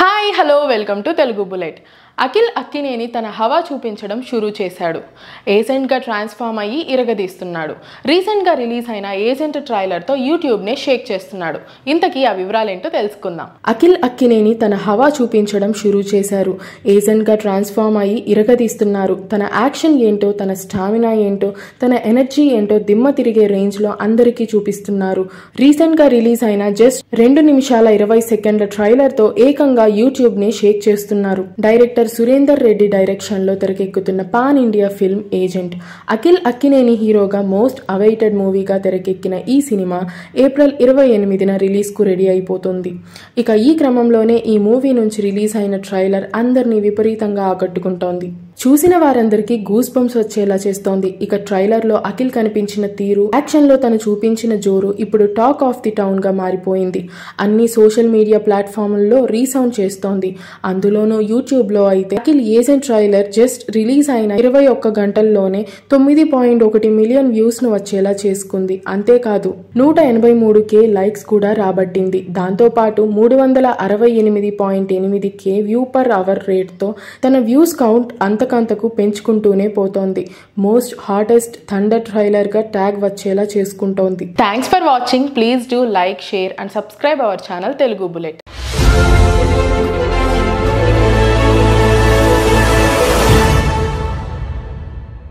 hi hello welcome to Telugu bullet Akhil Akkineni తన హవా చూపించడం షురూ చేశాడు ఏజెంట్గా ట్రాన్స్ఫార్మ్ అయ్యి ఇరగదీస్తున్నాడు రీసెంట్గా రిలీజ్ అయిన ఏజెంట్ ట్రైలర్తో యూట్యూబ్నే షేక్ చేస్తున్నాడు ఇంతకీ ఆ వివరాలేంటో తెలుసుకుందాం అఖిల్ అక్కినేని తన హవా చూపించడం షురూ చేశారు ఏజెంట్గా ట్రాన్స్ఫార్మ్ అయ్యి ఇరగదీస్తున్నారు తన యాక్షన్ ఏంటో తన స్టామినా ఏంటో తన ఎనర్జీ ఏంటో దిమ్మ తిరిగే రేంజ్లో అందరికీ చూపిస్తున్నారు రీసెంట్గా రిలీజ్ అయిన జస్ట్ రెండు నిమిషాల ఇరవై సెకండ్ల ట్రైలర్తో ఏకంగా యూట్యూబ్ని షేక్ చేస్తున్నారు డైరెక్టర్ సురేందర్ రెడ్డి డైరెక్షన్లో తెరకెక్కుతున్న pan India film agent Akhil Akkineni హీరోగా మోస్ట్ అవైటెడ్ మూవీగా తెరకెక్కిన ఈ సినిమా ఏప్రిల్ ఇరవై ఎనిమిదిన రిలీజ్కు రెడీ అయిపోతుంది ఇక ఈ క్రమంలోనే ఈ మూవీ నుంచి రిలీజ్ అయిన ట్రైలర్ అందరినీ విపరీతంగా ఆకట్టుకుంటోంది చూసిన వారందరికీ గూస్ బంప్స్ వచ్చేలా చేస్తోంది ఇక ట్రైలర్లో అఖిల్ కనిపించిన తీరు యాక్షన్లో తను చూపించిన జోరు ఇప్పుడు టాక్ ఆఫ్ ది టౌన్ గా మారిపోయింది అన్ని సోషల్ మీడియా ప్లాట్ఫామ్లలో రీసౌండ్ చేస్తోంది అందులోనూ యూట్యూబ్లో అయితే Akhil agent trailer just release అయిన ఇరవై ఒక్క గంటల్లోనే తొమ్మిది పాయింట్ ఒకటి మిలియన్ వ్యూస్ ను వచ్చేలా చేసుకుంది అంతేకాదు నూట ఎనభై మూడు కే లైక్స్ కూడా రాబట్టింది దాంతో పాటు మూడు వందల అరవై ఎనిమిది పాయింట్ ఎనిమిది కే వ్యూ పర్ అవర్ రేట్తో తన వ్యూస్ కౌంట్ అంతకంతకు పెంచుకుంటూనే పోతోంది మోస్ట్ హాటెస్ట్ థండర్ ట్రైలర్ గా ట్యాగ్ వచ్చేలా చేసుకుంటోంది thanks for watching please do like share and subscribe our channel Telugu bullet